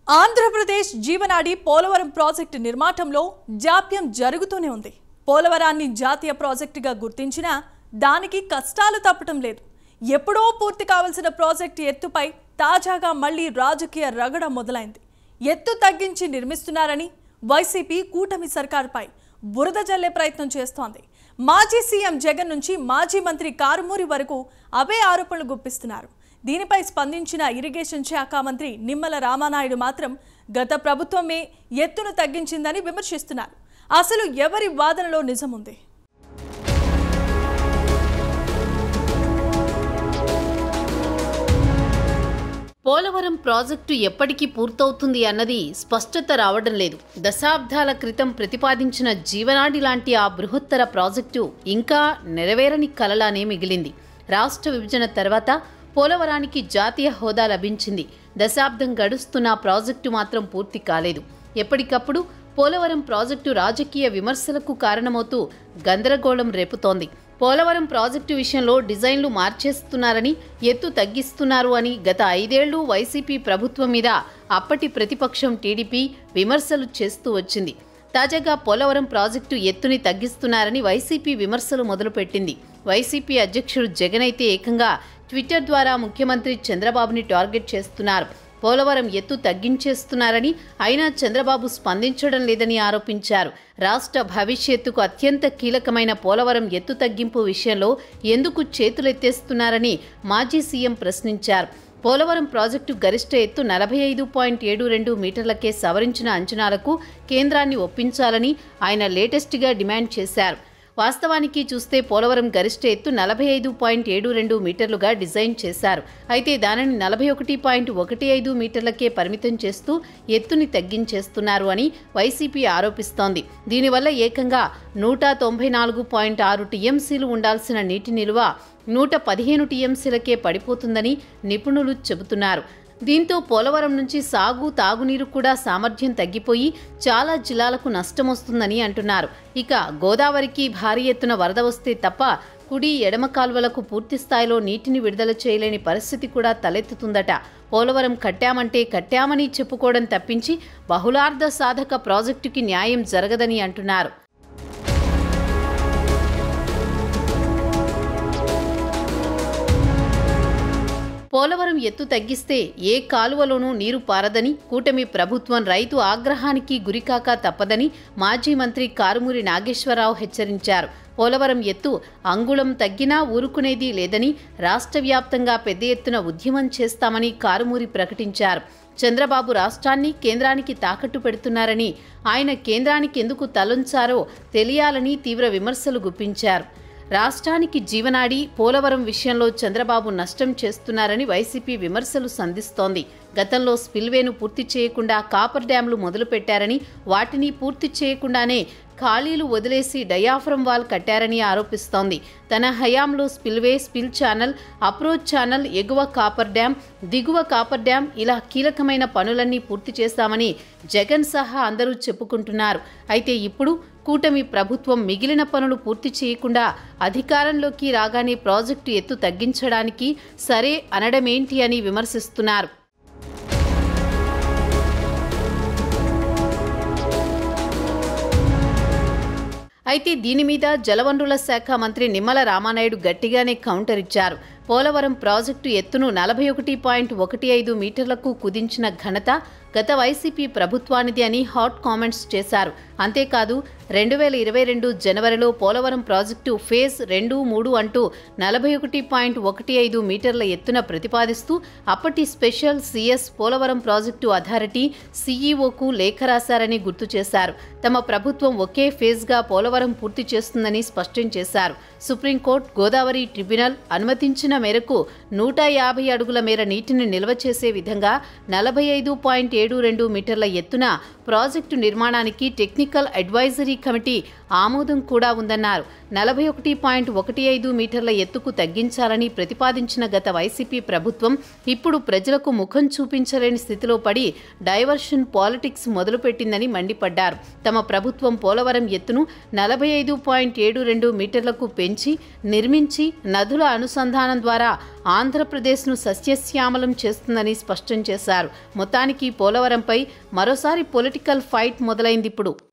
ఆంధ్రప్రదేశ్ జీవనాడి పోలవరం ప్రాజెక్టు నిర్మాణంలో జాప్యం జరుగుతూనే ఉంది పోలవరాన్ని జాతీయ ప్రాజెక్టుగా గుర్తించినా దానికి కష్టాలు తప్పటం లేదు ఎప్పుడో పూర్తి కావలసిన ప్రాజెక్టు ఎత్తుపై తాజాగా మళ్లీ రాజకీయ రగడ మొదలైంది ఎత్తు తగ్గించి నిర్మిస్తున్నారని వైసీపీ కూటమి సర్కారుపై బురద జల్లే ప్రయత్నం చేస్తోంది మాజీ సీఎం జగన్ నుంచి మాజీ మంత్రి కారుమూరి వరకు అవే ఆరోపణలు గుప్పిస్తున్నారు దీనిపై స్పందించిన ఇరిగేషన్ శాఖ మంత్రి నిమ్మల రామానాయుడు మాత్రం గత ప్రభుత్వమే ఎత్తును తగ్గించిందని విమర్శిస్తున్నారు అసలు ఎవరి వాదనలో నిజముంది పోలవరం ప్రాజెక్టు ఎప్పటికి పూర్తవుతుంది అన్నది స్పష్టత రావడం లేదు దశాబ్దాల క్రితం ప్రతిపాదించిన జీవనాడి లాంటి ఆ బృహత్తర ప్రాజెక్టు ఇంకా నెరవేరని కలలానే మిగిలింది రాష్ట్ర విభజన తర్వాత పోలవరానికి జాతీయ హోదా లభించింది దశాబ్దం గడుస్తున్న ఆ ప్రాజెక్టు మాత్రం పూర్తి కాలేదు ఎప్పటికప్పుడు పోలవరం ప్రాజెక్టు రాజకీయ విమర్శలకు కారణమవుతూ గందరగోళం రేపుతోంది పోలవరం ప్రాజెక్టు విషయంలో డిజైన్లు మార్చేస్తున్నారని ఎత్తు తగ్గిస్తున్నారు అని గత ఐదేళ్లు వైసీపీ ప్రభుత్వం మీద అప్పటి ప్రతిపక్షం టీడీపీ విమర్శలు చేస్తూ వచ్చింది తాజాగా పోలవరం ప్రాజెక్టు ఎత్తుని తగ్గిస్తున్నారని వైసీపీ విమర్శలు మొదలుపెట్టింది వైసీపీ అధ్యక్షుడు జగన్ అయితే ఏకంగా ట్విట్టర్ ద్వారా ముఖ్యమంత్రి చంద్రబాబుని టార్గెట్ చేస్తున్నారు పోలవరం ఎత్తు తగ్గించేస్తున్నారని అయినా చంద్రబాబు స్పందించడం లేదని ఆరోపించారు రాష్ట్ర భవిష్యత్తుకు అత్యంత కీలకమైన పోలవరం ఎత్తు తగ్గింపు విషయంలో ఎందుకు చేతులెత్తేస్తున్నారని మాజీ సీఎం ప్రశ్నించారు పోలవరం ప్రాజెక్టు గరిష్ట ఎత్తు నలభై ఐదు పాయింట్ ఏడు రెండు మీటర్లకే సవరించిన అంచనాలకు కేంద్రాన్ని ఒప్పించాలని ఆయన లేటెస్ట్గా డిమాండ్ చేశారు వాస్తవానికి చూస్తే పోలవరం గరిష్ట ఎత్తు నలభై ఐదు పాయింట్ ఏడు రెండు మీటర్లుగా డిజైన్ చేశారు అయితే దానిని నలభై ఒకటి పాయింట్ ఒకటి ఐదు మీటర్లకే పరిమితం చేస్తూ ఎత్తుని తగ్గించేస్తున్నారు అని వైసీపీ ఆరోపిస్తోంది దీనివల్ల ఏకంగా నూట తొంభై నాలుగు పాయింట్ ఆరు టీఎంసీలు ఉండాల్సిన నీటి నిల్వ నూట పదిహేను టీఎంసీలకే పడిపోతుందని నిపుణులు చెబుతున్నారు దీంతో పోలవరం నుంచి సాగు తాగునీరు కూడా సామర్థ్యం తగ్గిపోయి చాలా జిల్లాలకు నష్టమొస్తుందని అంటున్నారు ఇక గోదావరికి భారీ ఎత్తున వరద వస్తే తప్ప కుడి ఎడమ కాల్వలకు పూర్తి స్థాయిలో నీటిని విడుదల చేయలేని పరిస్థితి కూడా తలెత్తుతుందట పోలవరం కట్టామంటే కట్టామని చెప్పుకోవడం తప్పించి బహుళార్థ సాధక ప్రాజెక్టుకి న్యాయం జరగదని అంటున్నారు పోలవరం ఎత్తు తగ్గిస్తే ఏ కాలువలోనూ నీరు పారదని కూటమి ప్రభుత్వం రైతు ఆగ్రహానికి గురికాక తప్పదని మాజీ మంత్రి కారుమూరి నాగేశ్వరరావు హెచ్చరించారు పోలవరం ఎత్తు అంగుళం తగ్గినా ఊరుకునేది లేదని రాష్ట్ర వ్యాప్తంగా పెద్ద ఎత్తున ఉద్యమం చేస్తామని కారుమూరి ప్రకటించారు చంద్రబాబు రాష్ట్రాన్ని కేంద్రానికి తాకట్టు పెడుతున్నారని ఆయన కేంద్రానికి ఎందుకు తలొంచారో తెలియాలని తీవ్ర విమర్శలు గుప్పించారు రాష్ట్రానికి జీవనాడి పోలవరం విషయంలో చంద్రబాబు నష్టం చేస్తున్నారని వైసీపీ విమర్శలు సంధిస్తోంది గతంలో స్పిల్వేను పూర్తి చేయకుండా కాపర్ డ్యాంలు మొదలుపెట్టారని వాటిని పూర్తి చేయకుండానే ఖాళీలు వదిలేసి డయాఫ్రమ్ వాల్ కట్టారని ఆరోపిస్తోంది తన హయాంలో spillway spill channel approach channel ఎగువ కాపర్ డ్యాం దిగువ కాపర్ డ్యాం ఇలా కీలకమైన పనులన్నీ పూర్తి చేశామని జగన్ సహా అందరూ చెప్పుకుంటున్నారు అయితే ఇప్పుడు కూటమి ప్రభుత్వం మిగిలిన పనులు పూర్తి చేయకుండా అధికారంలోకి రాగానే ప్రాజెక్టు ఎత్తు తగ్గించడానికి సరే అనడమేంటి అని విమర్శిస్తున్నారు అయితే దీని మీద జలవనరుల శాఖ మంత్రి నిమ్మల రామానాయుడు గట్టిగానే కౌంటర్ ఇచ్చారు పోలవరం ప్రాజెక్టు ఎత్తును నలభై ఒకటి పాయింట్ ఒకటి ఐదు మీటర్లకు కుదించిన ఘనత గత వైసీపీ ప్రభుత్వానిది అని హాట్ కామెంట్స్ చేశారు అంతేకాదు రెండు వేల ఇరవై రెండు జనవరిలో పోలవరం ప్రాజెక్టు ఫేజ్ రెండు మూడు అంటూ నలభై ఒకటి పాయింట్ ఒకటి ఐదు మీటర్ల ఎత్తున ప్రతిపాదిస్తూ అప్పటి special CS Polavaram project authority సీఈఓకు లేఖ రాశారని గుర్తు చేశారు తమ ప్రభుత్వం ఒకే ఫేజ్గా పోలవరం పూర్తి చేస్తుందని స్పష్టం చేశారు సుప్రీంకోర్టు గోదావరి ట్రిబ్యునల్ అనుమతించిన మేరకు నూట యాభై అడుగుల మేర నీటిని నిల్వ చేసే విధంగా నలభై ఐదు పాయింట్ ఏడు రెండు మీటర్ల ఎత్తున ప్రాజెక్టు నిర్మాణానికి టెక్నికల్ అడ్వైజరీ కమిటీ ఆమోదం కూడా ఉందన్నారు నలభై ఒకటి పాయింట్ ఒకటి ఐదు మీటర్ల ఎత్తుకు తగ్గించాలని ప్రతిపాదించిన గత వైసీపీ ప్రభుత్వం ఇప్పుడు ప్రజలకు ముఖం చూపించలేని స్థితిలో పడి డైవర్షన్ పాలిటిక్స్ మొదలుపెట్టిందని మండిపడ్డారు తమ ప్రభుత్వం పోలవరం ఎత్తును నలభై ఐదు పాయింట్ ఏడు రెండు మీటర్లకు పెంచి నిర్మించి నదుల అనుసంధానం ద్వారా ఆంధ్రప్రదేశ్ను సస్యశ్యామలం చేస్తుందని స్పష్టం చేశారు మొత్తానికి పోలవరంపై మరోసారి పొలిటికల్ ఫైట్ మొదలైంది ఇప్పుడు